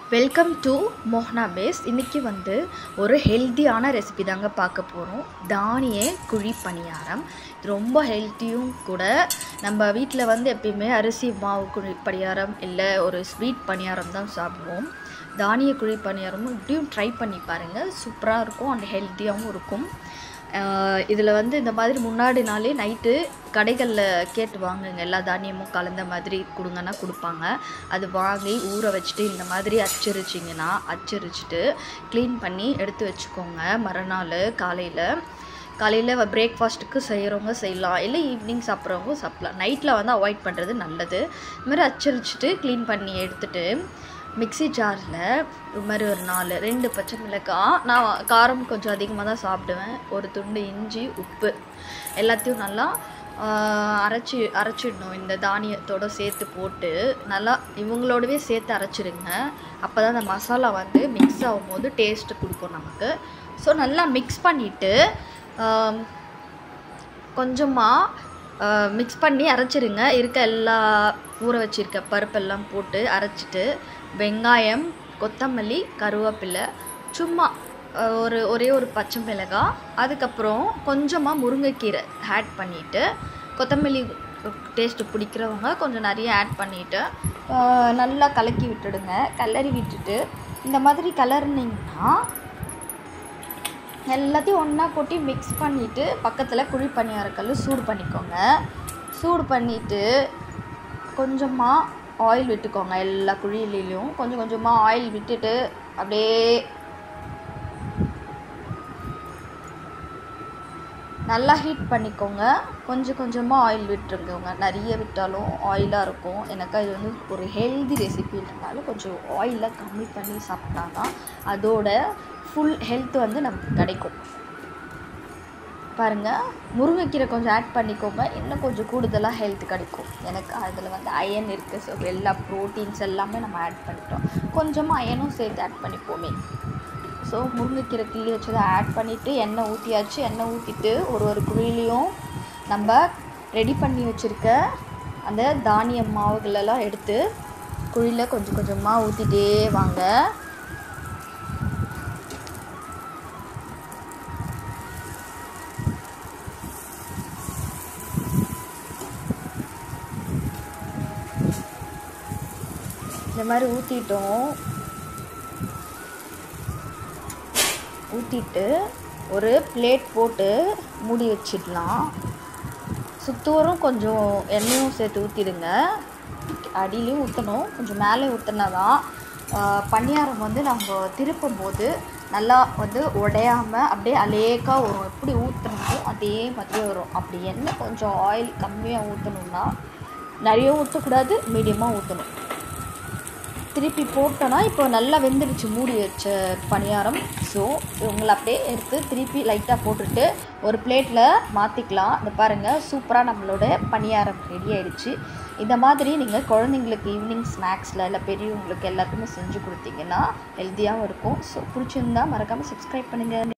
welcome to மோஹனா base இன்றைக்கி வந்து ஒரு ஹெல்த்தியான ரெசிபி தாங்க பார்க்க போகிறோம் தானிய குழி பணியாரம் இது ரொம்ப ஹெல்த்தியும் கூட நம்ம வீட்டில் வந்து எப்பயுமே அரிசி மாவு குழி பணியாரம் இல்லை ஒரு ஸ்வீட் பணியாரம் தான் சாப்பிடுவோம் தானிய குழி பணியாரமும் இப்படியும் ட்ரை பண்ணி பாருங்கள் சூப்பராக இருக்கும் அண்ட் ஹெல்த்தியாகவும் இருக்கும் இதில் வந்து இந்த மாதிரி முன்னாடி நாளே நைட்டு கடைகளில் கேட்டு வாங்குங்க எல்லா தானியமும் கலந்த மாதிரி கொடுங்கன்னா கொடுப்பாங்க அது வாங்கி ஊற வச்சுட்டு இந்த மாதிரி அச்சரிச்சிங்கன்னா அச்சரிச்சிட்டு க்ளீன் பண்ணி எடுத்து வச்சுக்கோங்க மறுநாள் காலையில் காலையில் பிரேக்ஃபாஸ்ட்டுக்கு செய்கிறவங்க செய்யலாம் இல்லை ஈவினிங் சாப்பிட்றவங்க சாப்பிட்லாம் நைட்டில் வந்து அவாய்ட் பண்ணுறது நல்லது இது மாதிரி அச்சரிச்சிட்டு க்ளீன் பண்ணி எடுத்துகிட்டு மிக்ஸி ஜாரில் இது மாதிரி ஒரு நாலு ரெண்டு பச்சை மிளகாய் நான் காரம் கொஞ்சம் அதிகமாக தான் சாப்பிடுவேன் ஒரு துண்டு இஞ்சி உப்பு எல்லாத்தையும் நல்லா அரைச்சி அரைச்சிடணும் இந்த தானியத்தோடு சேர்த்து போட்டு நல்லா இவங்களோடவே சேர்த்து அரைச்சிடுங்க அப்போ தான் அந்த மசாலா வந்து மிக்ஸ் ஆகும்போது டேஸ்ட்டு கொடுக்கும் நமக்கு ஸோ நல்லா மிக்ஸ் பண்ணிவிட்டு கொஞ்சமாக மிக்ஸ் பண்ணி அரைச்சிருங்க இருக்க எல்லா ஊற வச்சுருக்க பருப்பெல்லாம் போட்டு அரைச்சிட்டு வெங்காயம் கொத்தமல்லி கருவேப்பிலை சும்மா ஒரு ஒரே ஒரு பச்சை மிளகாய் அதுக்கப்புறம் கொஞ்சமாக முருங்கைக்கீரை ஆட் பண்ணிவிட்டு கொத்தமல்லி டேஸ்ட்டு பிடிக்கிறவங்க கொஞ்சம் நிறைய ஆட் பண்ணிவிட்டு நல்லா கலக்கி விட்டுடுங்க கலரி விட்டுட்டு இந்த மாதிரி கலர்னிங்கன்னா எல்லாத்தையும் ஒன்றா கொட்டி மிக்ஸ் பண்ணிவிட்டு பக்கத்தில் குழி பணியாரக்கல் சூடு பண்ணிக்கோங்க சூடு பண்ணிவிட்டு கொஞ்சமாக ஆயில் விட்டுக்கோங்க எல்லா குழியிலையும் கொஞ்சம் கொஞ்சமாக ஆயில் விட்டுட்டு அப்படியே நல்லா ஹீட் பண்ணிக்கோங்க கொஞ்சம் கொஞ்சமாக ஆயில் விட்டுருக்கோங்க நிறைய விட்டாலும் ஆயிலாக இருக்கும் எனக்கு அது வந்து ஒரு ஹெல்தி ரெசிபின்றனால கொஞ்சம் ஆயிலை கம்மி பண்ணி சாப்பிட்டா தான் அதோட ஃபுல் ஹெல்த் வந்து நமக்கு கிடைக்கும் பாருங்கள் முருங்கைக்கீரை கொஞ்சம் ஆட் பண்ணிக்கோங்க இன்னும் கொஞ்சம் கூடுதலாக ஹெல்த் கிடைக்கும் எனக்கு அதில் வந்து அயன் இருக்குது ஸோ எல்லா ப்ரோட்டீன்ஸ் எல்லாமே நம்ம ஆட் பண்ணிட்டோம் கொஞ்சமாக அயனும் சேர்த்து ஆட் பண்ணிப்போமே ஸோ முருங்கைக்கீரை கிள்ளி வச்சதை ஆட் பண்ணிவிட்டு எண்ணெய் ஊற்றியாச்சு எண்ணெய் ஊற்றிட்டு ஒரு ஒரு குழிலையும் நம்ம ரெடி பண்ணி வச்சுருக்க அந்த தானிய மாவுகளெல்லாம் எடுத்து குழியில் கொஞ்சம் கொஞ்சமாக ஊற்றிட்டே வாங்க இந்த மாதிரி ஊற்றிட்டோம் ஊற்றிட்டு ஒரு பிளேட் போட்டு மூடி வச்சிடலாம் சுத்தூரம் கொஞ்சம் எண்ணெயும் சேர்த்து ஊற்றிடுங்க அடியிலையும் ஊற்றணும் கொஞ்சம் மேலே ஊற்றினா தான் பணியாரம் வந்து நம்ம திருப்பும் போது நல்லா வந்து உடையாமல் அப்படியே அலேக்காக வரும் எப்படி ஊற்றணுமோ அதே மாதிரி வரும் அப்படி எண்ணெய் கொஞ்சம் ஆயில் கம்மியாக ஊற்றணுன்னா நிறைய ஊற்றக்கூடாது மீடியமாக ஊற்றணும் திருப்பி போட்டோன்னா இப்போ நல்லா வெந்துடுச்சு மூடி வச்ச பணியாரம் ஸோ இவங்களை அப்படியே எடுத்து திருப்பி லைட்டாக போட்டுட்டு ஒரு பிளேட்டில் மாற்றிக்கலாம் இந்த பாருங்கள் சூப்பராக நம்மளோட பணியாரம் ரெடி ஆகிடுச்சு இந்த மாதிரி நீங்கள் குழந்தைங்களுக்கு ஈவினிங் ஸ்நாக்ஸில் இல்லை பெரியவங்களுக்கு எல்லாத்துக்குமே செஞ்சு கொடுத்தீங்கன்னா ஹெல்த்தியாகவும் இருக்கும் ஸோ பிடிச்சிருந்தா மறக்காமல் சப்ஸ்கிரைப் பண்ணுங்கள்